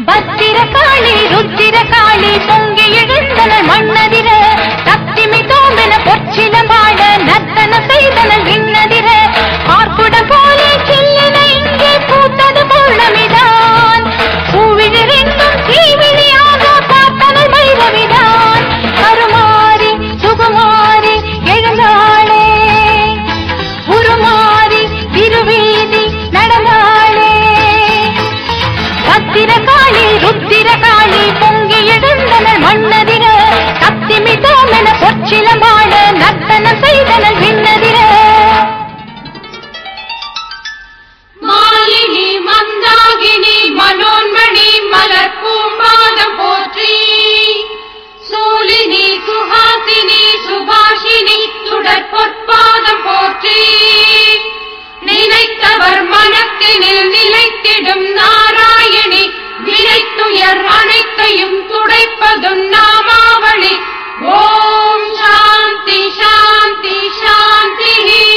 பத்திரகாளி ருத்திரகாளி பொங்கி எழுந்தனள் மண்ணதிர சக்திமி தோம்பின பொற்சில பாட நர்த்தன செய்தனள் விண்ணதிர பார்க்குடம் போலே சில்லின இங்கே பூத்தது பௌர்ணமிதான் பூவிழிரெங்கும் தீவிழியாக பார்த்தனள் பைரவிதான் கருமாறி சுகுமாரி எழுந்தாளே உருமாறி திருவீதி நடந்தாளே பத்திரகாளி ருத்திரகாளி பொங்கி எழுந்தனர் மண்ணதிர சக்திமி தோமென பொற்சிலம்பாட நர்த்தனம் செய்தனர் விண்ணதிர மாலினி மந்தாகினி மனோன்மணி மலர் பூம்பாதம் போற்றி சூலினி சுஹாசினி சுபாஷினி சுடர் பொற்பாதம் போற்றி நினைத்தவர் மனத்தினில் நிலைத்திடும் நாராயணி வினைத்துயர் அனைத்தையும் துடைப்பதும் நாமாவளி ஓம் சாந்தி சாந்தி சாந்தி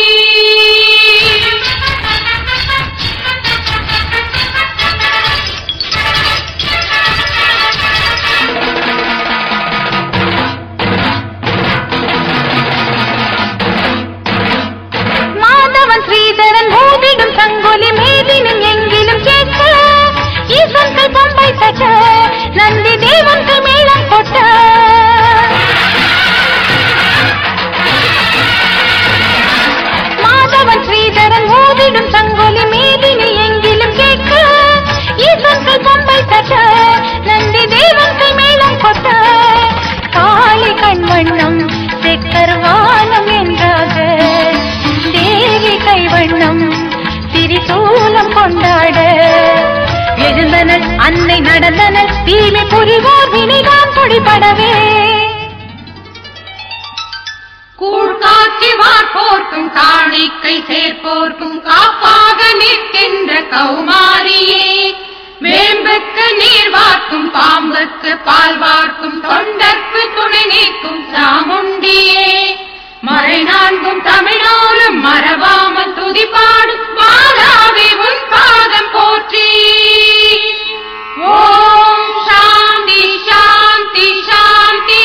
மாதவன் ஸ்ரீதரன் மோதிடும் சங்கொலி மேதினும் எங்கிலும் கேட்க ஈசன்கள் பம்பை தட்ட நந்தி தேவன்கள் மேளம் கொட்ட மாதவன் ஸ்ரீதரன் மோதிடும் சங்கொலி மேதினி எங்கிலும் கேட்க ஈசன்கள் பம்பை தட்ட நந்தி தேவன்கள் மேளம் கொட்ட காளி கண்வண்ணம் செக்கர்வானம் என்றாக தேவி கைவண்ணம் திரிசூலம் கொண்டாட எழுந்தனர் அன்னை நடந்தனர் தீமை புரிவோர் வினைதான் பொடிபடவே கூழ்காட்சி வார்ப்போர்க்கும் காணிக்கை சேர்ப்போர்க்கும் காப்பாக நிற்கின்ற கௌமாரியே வேம்புக்கு நீர் வார்க்கும் பாம்புக்கு பால் வார்க்கும் தொண்டர்க்கு துணை நீக்கும் சாமுண்டியே மறை நான்கும் தமிழோரும் மறவாமல் துதிப்பாடும் மாதாவி உன் பாதம் போற்றி ஓம் சாந்தி சாந்தி சாந்தி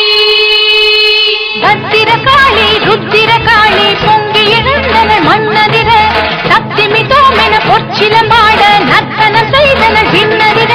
பத்திரகாளி ருத்திரகாளி பொங்கி எழுந்தனர் மண்ணதிர சக்திமி தோமென பொற்சிலம்பாட நர்த்தனம் செய்தனர் விண்ணதிர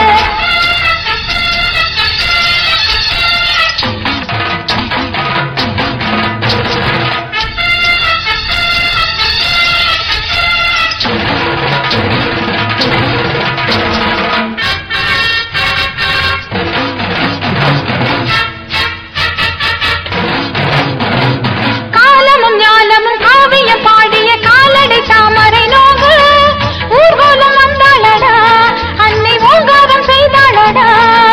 காலமும் ஞாலமும் காவிய பாடிய காலடை தாமரை நோகு ஊர்கோலம் வந்தாளடா அன்னை ஓங்காரம் செய்தாளடா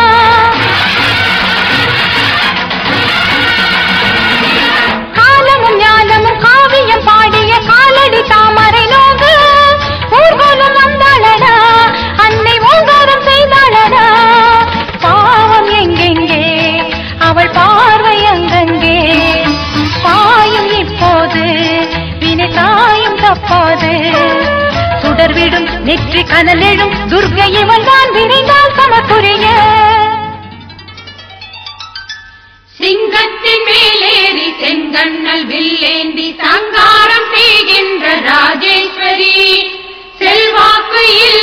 காலமும் ஞாலமும் காவியம் பாடிய காலடி தாமரை நோகு ஊர்கோலம் வந்தாளடா அன்னை ஓங்காரம் செய்தாளடா பாவம் எங்கெங்கே அவள் பார்வை அங்கங்கே பாயும் இப்போது வினை தாயும் தப்பாது சுடர்விடும் நெற்றி கனலெழும் துர்கை இவள் தான் விரைந்தால் சமக்குரிய சிங்கத்தின் மேலேறி செங்கண்ணல் வில்லேந்தி சங்காரம் செய்கின்ற ராஜேஸ்வரி செல்வாக்கு இல்ல